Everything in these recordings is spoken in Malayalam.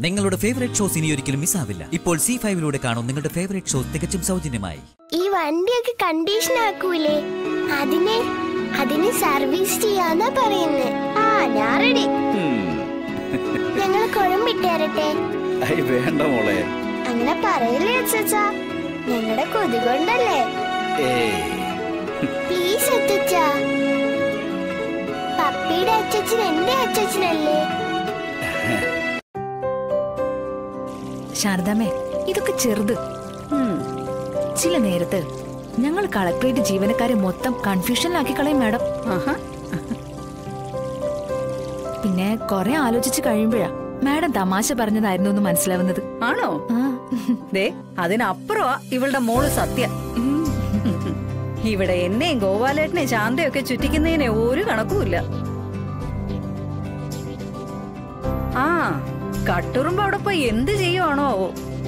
നിങ്ങളുടെ ഫേവറേറ്റ് ഷോസ് ഇനി ഒരിക്കലും മിസ്സാവില്ല ഇപ്പോൾ സി ഫൈവിലൂടെ കാണും നിങ്ങളുടെ ഫേവറേറ്റ് ഷോസ് തികച്ചും സൗജന്യമായി ഈ വണ്ടിയൊക്കെ കണ്ടീഷൻ ആക്കൂലേ അതിനെ അതിന് സർവീസ് ചെയ്യാന്നാ പറയുന്നത് ആ ഞാൻ റെഡി ഞങ്ങൾ കുഴമ്പിട്ട് തരട്ടെ ഐ വേണ്ട മോളെ അങ്ങനെ പറയില്ലേ അച്ഛാ ഞങ്ങളുടെ കൊതി കൊണ്ടല്ലേ ഏയ് പ്ലീസ് അച്ഛാ പപ്പിയുടെ അച്ഛൻ എന്റെ അച്ഛനല്ലേ ശാരദാമ്മേ ഇതൊക്കെ ചെറുത് ചില നേരത്ത് ഞങ്ങൾ കളക്ടറേറ്റ് ജീവനക്കാരെ മൊത്തം കൺഫ്യൂഷനിലാക്കി കളയും മാഡം ആഹാ പിന്നെ കുറെ ആലോചിച്ച് കഴിയുമ്പോഴാ മാഡം തമാശ പറഞ്ഞതായിരുന്നു എന്ന് മനസ്സിലാവുന്നത് ആണോ ആ, ദേ അതിനപ്പുറമാ ഇവളുടെ മോള് സത്യ ഇവിടെ എന്നെയും ഗോപാലേട്ടനെയും ശാന്തയൊക്കെ ചുറ്റിക്കുന്നതിന് ഒരു കണക്കുമില്ല ആ കട്ടുറുമ്പ് അവിടെ പോയി എന്ത് ചെയ്യുവാണോ ആവോ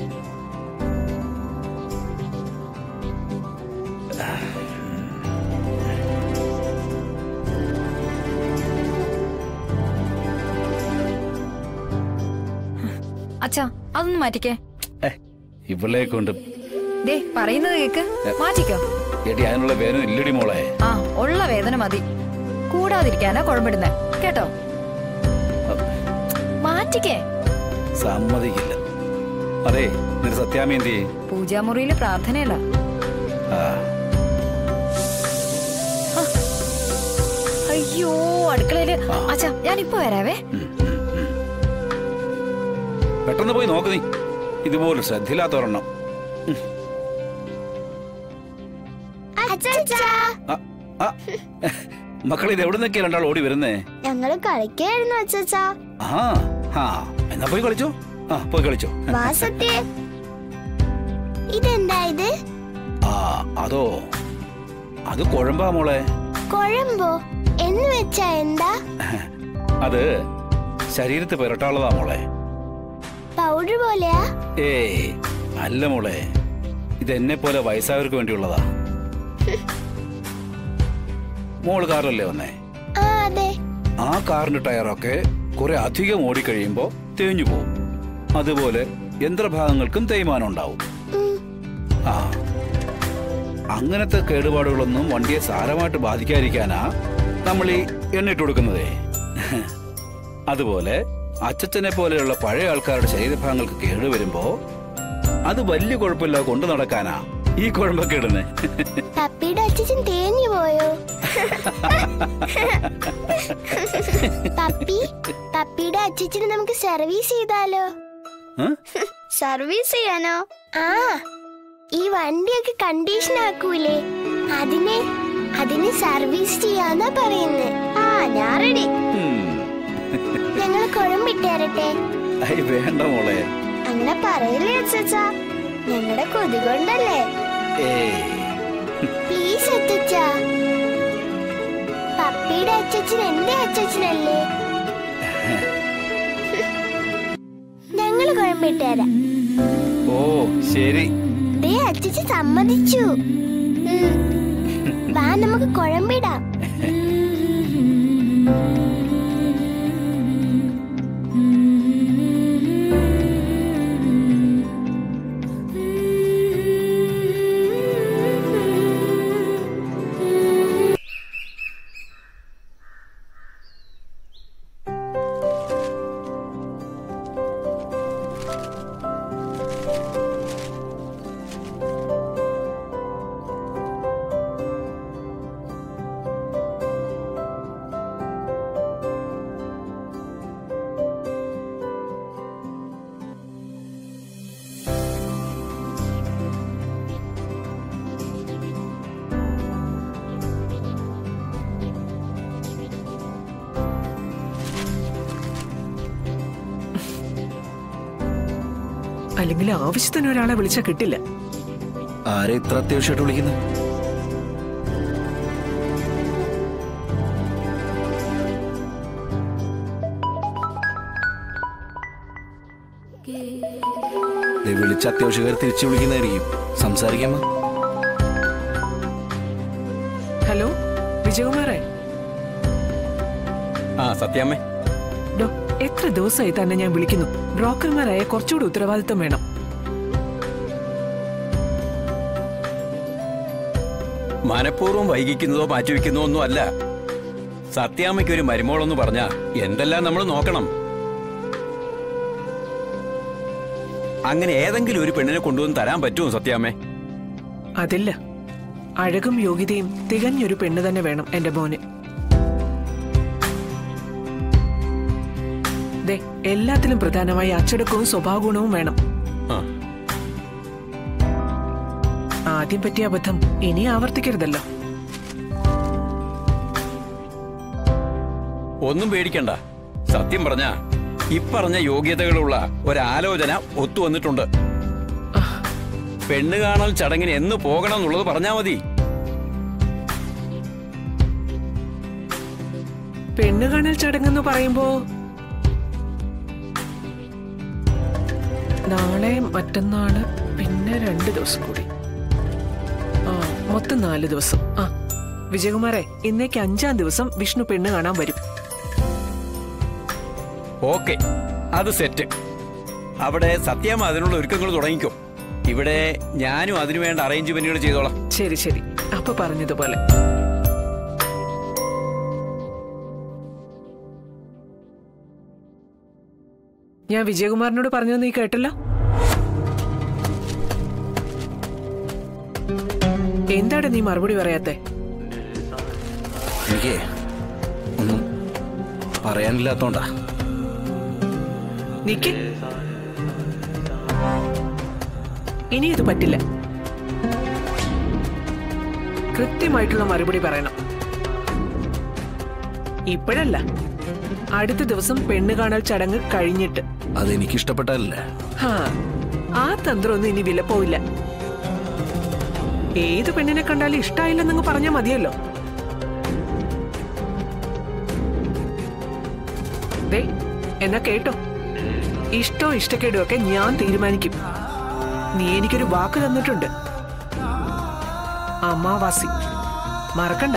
അച്ഛാ അതൊന്ന് മാറ്റിക്കേ ഏ, ഇവളെ കൊണ്ട് ദേ പറയുന്നത് കേക്ക് മാറ്റിക്കോ എടി അതിനുള്ള വേദന ഇല്ലടി മോളെ ആ ഉള്ള വേദന മതി കൂടാതിരിക്കാനാ കുഴമ്പിടുന്നേ കേട്ടോ മാറ്റിക്കേ സമ്മതിക്കില്ല അതെ നിന്റെ സത്യാമി എന്തി പൂജാമുറിയിലെ പ്രാർത്ഥനയല്ല അയ്യോ അടുക്കളയില് അച്ഛാ ഞാൻ ഇപ്പൊ വരാവേ പെട്ടെന്ന് പോയി നോക്ക് നീ ഇതുപോലെ ശ്രദ്ധയില്ലാത്തൊരെണ്ണം അച്ഛാ ആ, ആ, മക്കളെ ഇത് എവിടെ നിന്നൊക്കെയാ രണ്ടാൾ ഓടി വരുന്നേ ഞങ്ങള് കളിക്കായിരുന്നു അച്ഛാ ആ ആ എന്നാ പോയി കളിച്ചോ ആ പോയി കളിച്ചോ വാ സത്യേ ഇതെന്താ ഇത് ആ അതോ അത് കുഴമ്പാ മോളെ കുഴമ്പോ എന്ന് വെച്ചാ എന്താ അത് ശരീരത്ത് പുരട്ടാനുള്ളതാ മോളെ പൗഡർ പോലെയാ ഏയ് അല്ല മോളെ ഇത് എന്നെ പോലെ വയസ്സായവർക്ക് വേണ്ടിയുള്ളതാ മോള് കാറിലല്ലേ വന്നേ ആ അതെ ആ കാറിന്റെ ടയറൊക്കെ കുറെ അധികം ഓടിക്കഴിയുമ്പോ തേഞ്ഞു പോവും അതുപോലെ യന്ത്രഭാഗങ്ങൾക്കും തേയ്മാനം ഉണ്ടാവും ഉം. ആ അങ്ങനത്തെ കേടുപാടുകളൊന്നും വണ്ടിയെ സാരമായിട്ട് ബാധിക്കാതിരിക്കാനാ നമ്മൾ ഈ എണ്ണിട്ട് കൊടുക്കുന്നതേ അതുപോലെ അച്ചച്ചനെ പോലെയുള്ള പഴയ ആൾക്കാരുടെ ശരീരഭാഗങ്ങൾക്ക് കേട് വരുമ്പോ അത് വലിയ കുഴപ്പമില്ലാതെ കൊണ്ടു നടക്കാനാ ഈ കുഴമ്പൊക്കെ ഇടുന്നേ പപ്പിയുടെ അച്ഛൻ തേഞ്ഞു പോയോ പപ്പി പപ്പിയുടെ അച്ഛന് നമുക്ക് സർവീസ് ചെയ്താലോ ഏ? സർവീസ് ചെയ്യാനോ ആ ഈ വണ്ടിയൊക്കെ കണ്ടീഷൻ ആക്കൂലേ അതിനെ അതിന് സർവീസ് ചെയ്യാന്നാ പറയുന്നത് ആ ഞാൻ റെഡി ഉം. ഞങ്ങൾ കുഴമ്പിട്ട് തരട്ടെ ഐ വേണ്ട മോളെ അങ്ങനെ പറയില്ലേ അച്ഛാ ഞങ്ങളുടെ കൊതി കൊണ്ടല്ലേ ഏയ് പ്ലീസ് അച്ഛാ പപ്പിയുടെ അച്ഛൻ എന്റെ അച്ഛനല്ലേ ഞങ്ങള് കുഴമ്പിട്ട് തരാം ഓ ശരി ദേ അച്ഛൻ സമ്മതിച്ചു ഉം. വാ നമുക്ക് കുഴമ്പിടാം അല്ലെങ്കിൽ ആവശ്യത്തിന് ഒരാളെ വിളിച്ചാൽ കിട്ടില്ല ആരെ ഇത്ര അത്യാവശ്യമായിട്ട് വിളിക്കുന്നത് വിളിച്ച അത്യാവശ്യക്കാർ തിരിച്ചു വിളിക്കുന്നതായിരിക്കും സംസാരിക്കാമോ ഹലോ വിജയകുമാറേ ആ സത്യാമ്മേ ഡോ എത്ര ദിവസമായി തന്നെ ഞാൻ വിളിക്കുന്നു ബ്രോക്കർമാരായ കുറച്ചുകൂടി ഉത്തരവാദിത്വം വേണം മനഃപൂർവ്വം വൈകിക്കുന്നതോ മാറ്റിവെക്കുന്നതോ ഒന്നും അല്ല സത്യാമ്മയ്ക്ക് ഒരു മരുമോളെന്ന് പറഞ്ഞാ എന്തെല്ലാം നമ്മൾ നോക്കണം അങ്ങനെ ഏതെങ്കിലും ഒരു പെണ്ണിനെ കൊണ്ടുവന്ന് തരാൻ പറ്റുമോ സത്യാമ്മേ അതില്ല അഴകും യോഗ്യതയും തികഞ്ഞൊരു പെണ്ണ് തന്നെ വേണം എന്റെ മോന് ദേ എല്ലാത്തിലും പ്രധാനമായി അച്ചടക്കവും സ്വഭാവഗുണവും വേണം ആ, ആദ്യം പറ്റിയ അബദ്ധം ഇനി ആവർത്തിക്കരുതല്ലോ ഒന്നും പേടിക്കണ്ട സത്യം പറഞ്ഞ ഇപ്പറഞ്ഞ യോഗ്യതകളുള്ള ഒരാലോചന ഒത്തു വന്നിട്ടുണ്ട് പെണ്ണ് കാണൽ ചടങ്ങിന് എന്ന് പോകണം എന്നുള്ളത് പറഞ്ഞാ മതി പെണ്ണ് കാണൽ ചടങ്ങെന്ന് പറയുമ്പോ നാളെ മറ്റന്നാള് പിന്നെ രണ്ട് ദിവസം കൂടി ആ മൊത്തം നാല് ദിവസം ആ വിജയകുമാറെ ഇന്നേക്ക് അഞ്ചാം ദിവസം വിഷ്ണു പെണ്ണ് കാണാൻ വരും ഓക്കെ അത് സെറ്റ് അവിടെ സത്യാമ്മ അതിനുള്ള ഒരുക്കങ്ങൾ തുടങ്ങിക്കോ ഇവിടെ ഞാനും അതിനു വേണ്ട അറേഞ്ച്മെന്റുകൾ ചെയ്തോളാം ശരി ശരി അപ്പൊ പറഞ്ഞതുപോലെ ഞാൻ വിജയകുമാറിനോട് പറഞ്ഞത് നീ കേട്ടല്ലോ എന്താണ് നീ മറുപടി പറയാത്തെ എനിക്ക് ഒന്നും പറയാനില്ലാത്തോണ്ടാ നിക്ക് ഇനി ഇത് പറ്റില്ല കൃത്യമായിട്ടുള്ള മറുപടി പറയണം ഇപ്പോഴല്ല അടുത്ത ദിവസം പെണ്ണ് കാണൽ ചടങ്ങ് കഴിഞ്ഞിട്ട് അതെനിക്ക് ഇഷ്ടപ്പെട്ടല്ലേ ഹാ ആ തന്ത്രമൊന്നും ഇനി വിലപ്പോവില്ല ഏത് പെണ്ണിനെ കണ്ടാലും ഇഷ്ടായില്ലെന്നങ്ങ് പറഞ്ഞാൽ മതിയല്ലോ ദേ എന്നാ കേട്ടോ ഇഷ്ടോ ഇഷ്ടക്കേടും ഒക്കെ ഞാൻ തീരുമാനിക്കും നീ എനിക്കൊരു വാക്ക് തന്നിട്ടുണ്ട് അമാവാസി മറക്കണ്ട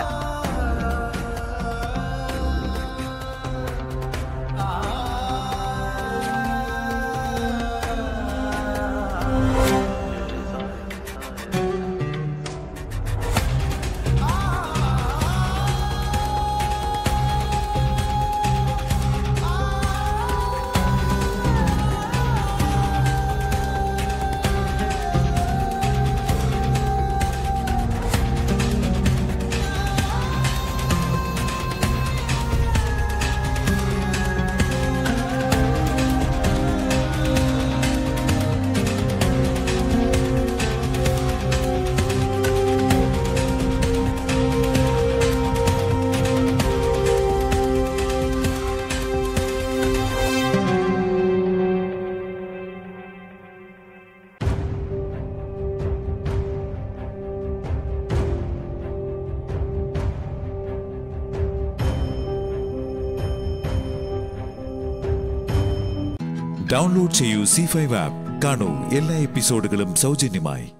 ഡൗൺലോഡ് ചെയ്യൂ സി ഫൈവ് ആപ്പ് കാണൂ എല്ലാ എപ്പിസോഡുകളും സൗജന്യമായി